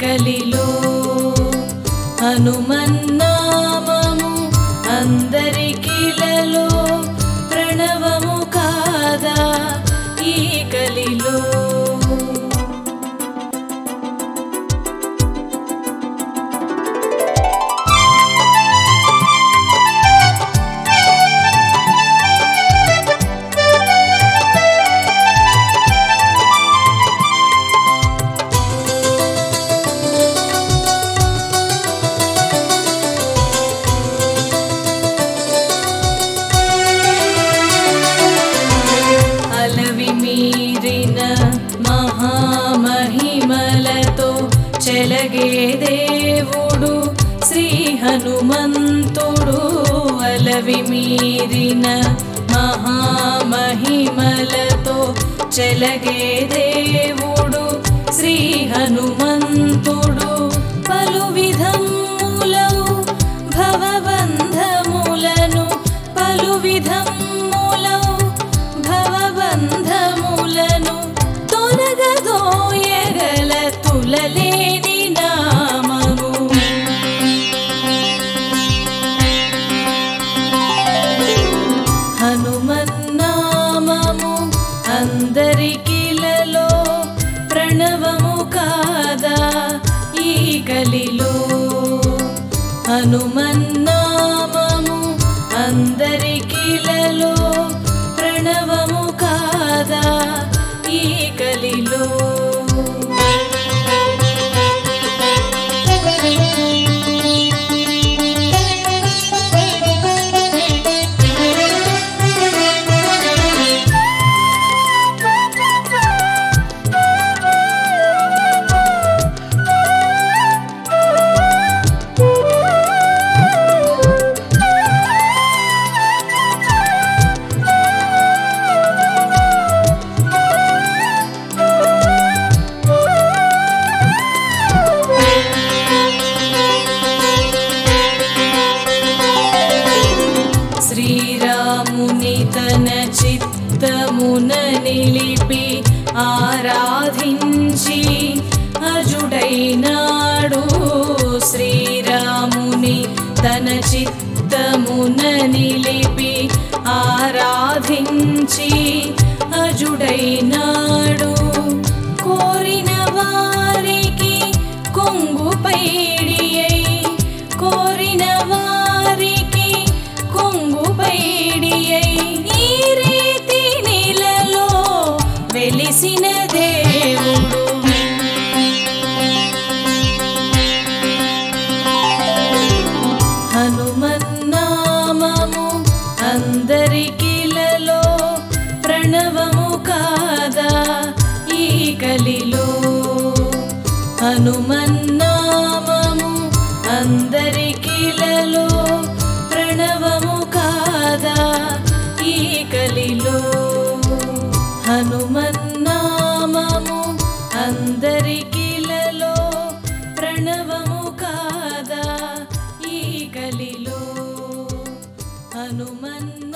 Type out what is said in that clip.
కలిలో హనుమన్నామము అందరికిలలో ప్రణవము కాదా ఈ కలిలో అలవి మీరిన మహామహిమలతో చెలగే దేవుడు శ్రీ హనుమంతుడు అలవి మీరిన మహామహిమలతో చెలగే దేవుడు శ్రీ హనుమంతుడు పలు విధములవు భవబంధములను పలు విధములవు భవబంధములను తొలగదోయగల తులలేని నామము హనుమన్నామము అందరికిలలో ప్రణవము కాదా ఈ కలిలో హనుమన్నామము అందరికిలలో ప్రణవము కాదా ఈ కలిలో శ్రీరాముని తన చిత్తమున నిలిపి ఆరాధించి అజుడైనాడు శ్రీరాముని తన చిత్తమున నిలిపి ఆరాధించి అజుడైనాడు కోరిన వారికి కొంగు పైడియై కోరిన వారికి కొంగు పైడియై ఈ రీతి నీలలో వెలిసిన దేవుడు హనుమన్నామము అందరికిలలో ప్రణవము కాదా ఈ కలిలో హనుమన్నామము అందరికిలలో ప్రణవము కాదా ఈ కలిలో హనుమన్నామము అందరికిలలో ప్రణవము కాదా ఈ కలిలో హనుమన్న